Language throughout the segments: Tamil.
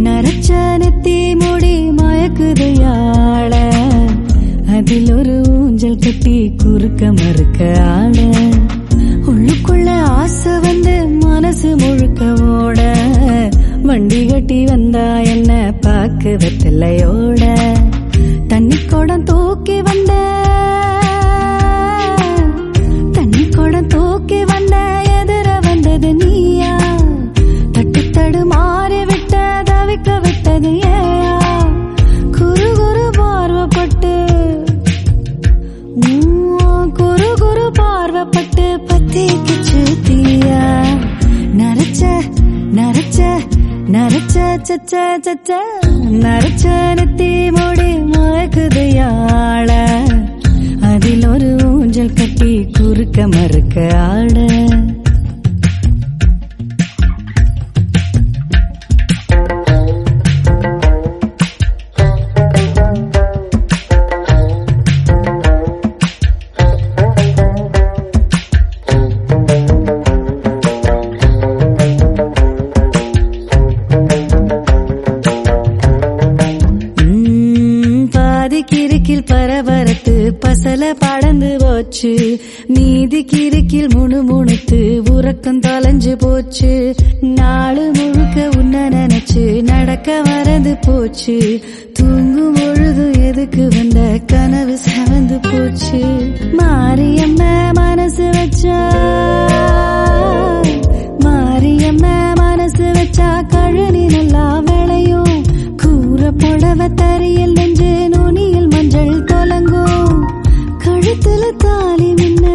நரச்ச நெத்தி முடி மயக்குதையாள அதில் ஒரு ஊஞ்சல் கட்டி குறுக்க மறுக்க ஆட உள்ளுக்குள்ள ஆசை வந்து மனசு முழுக்க ஓட வண்டி கட்டி வந்தா என்ன பாக்கு வெத்தலையோட தண்ணி குடம் தூக்கி வந்த தண்ணி குடம் தூக்கி வந்த எதிர வந்தது நீயா தட்டு தடு மாறி விட்ட தவிக்க விட்டது ஏயா குரு குரு பார்வப்பட்டு உம், குரு குரு பார்வப்பட்டு பத்திக்குச்சு தீயா நரச்ச நரச்ச நரச்ச சச்ச சச்ச நரச்ச நெத்தி மூடி மயக்குதையாள அதில் ஒரு ஊஞ்சல் கட்டி குறுக்க மறுக்க ஆட உம், பாதி கிறுக்கில் பரபரத்து பசல படந்து போச்சு மீதி கிறுக்கில் முணுமுணுத்து உறக்கம் தொலைஞ்சு போச்சு நாளு முழுக்க உன்ன நினைச்சு நடக்க மறந்து போச்சு தூங்கும் பொழுது எதுக்கு வந்த கனவு செவந்து போச்சு மாரியம்ம மனசு வச்சா மாரியம்ம மனசு வச்சா கழனி நல்லா விளையும் கூற புடவ தரையில் நெஞ்சு நுனியில் மஞ்சள் தொலங்கும் கழுத்துல தாலி மின்ன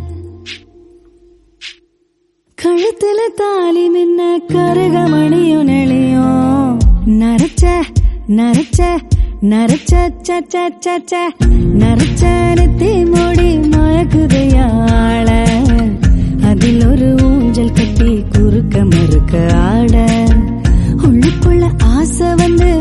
கழுத்துல தாலி மின்ன கருகமணியும் நெளியும் நரச்ச நரச்ச நரச்ச ச ச ச ச நரச்ச நெத்தி மூடி மயக்குதையாள அதில் ஒரு ஊஞ்சல் கட்டி குறுக்க மறுக்க ஆட உள்ளுக்குள்ள ஆசை வந்து